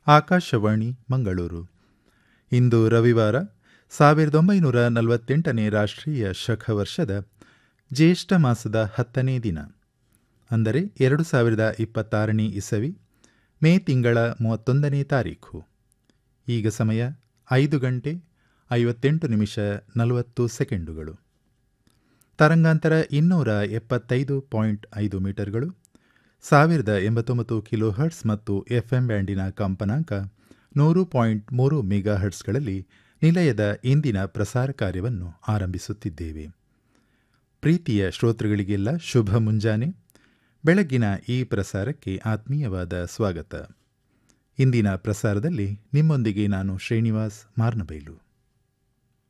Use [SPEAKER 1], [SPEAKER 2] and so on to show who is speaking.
[SPEAKER 1] ಆಕಾಶವಾಣಿ ಮಂಗಳೂರು ಇಂದು ರವಿವಾರ ಸಾವಿರದ ಒಂಬೈನೂರ ನಲವತ್ತೆಂಟನೇ ರಾಷ್ಟ್ರೀಯ ಶಕ ವರ್ಷದ ಜ್ಯೇಷ್ಠ ಮಾಸದ ಹತ್ತನೇ ದಿನ ಅಂದರೆ ಎರಡು ಸಾವಿರದ ಇಪ್ಪತ್ತಾರನೇ ಇಸವಿ ಮೇ ತಿಂಗಳ ಮೂವತ್ತೊಂದನೇ ತಾರೀಖು ಈಗ ಸಮಯ ಐದು ಗಂಟೆ ಐವತ್ತೆಂಟು ನಿಮಿಷ ನಲವತ್ತು ಸೆಕೆಂಡುಗಳು ತರಂಗಾಂತರ ಇನ್ನೂರ ಎಪ್ಪತ್ತೈದು ಪಾಯಿಂಟ್ ಐದು ಮೀಟರ್ಗಳು ಸಾವಿರದ ಎಂಬತ್ತೊಂಬತ್ತು ಕಿಲೋ ಹರ್ಟ್ಸ್ ಮತ್ತು ಎಫ್ಎಂ ಬ್ಯಾಂಡಿನ ಕಂಪನಾಂಕ ನೂರು ಪಾಯಿಂಟ್ ಮೂರು ಮೆಗಾ ಹರ್ಟ್ಸ್ಗಳಲ್ಲಿ ನಿಲಯದ ಇಂದಿನ ಪ್ರಸಾರ ಕಾರ್ಯವನ್ನು ಆರಂಭಿಸುತ್ತಿದ್ದೇವೆ ಪ್ರೀತಿಯ ಶ್ರೋತೃಗಳಿಗೆಲ್ಲ ಶುಭ ಮುಂಜಾನೆ ಬೆಳಗ್ಗಿನ ಈ ಪ್ರಸಾರಕ್ಕೆ ಆತ್ಮೀಯವಾದ ಸ್ವಾಗತ ಇಂದಿನ ಪ್ರಸಾರದಲ್ಲಿ ನಿಮ್ಮೊಂದಿಗೆ ನಾನು ಶ್ರೀನಿವಾಸ್ ಮಾರ್ನಬೈಲು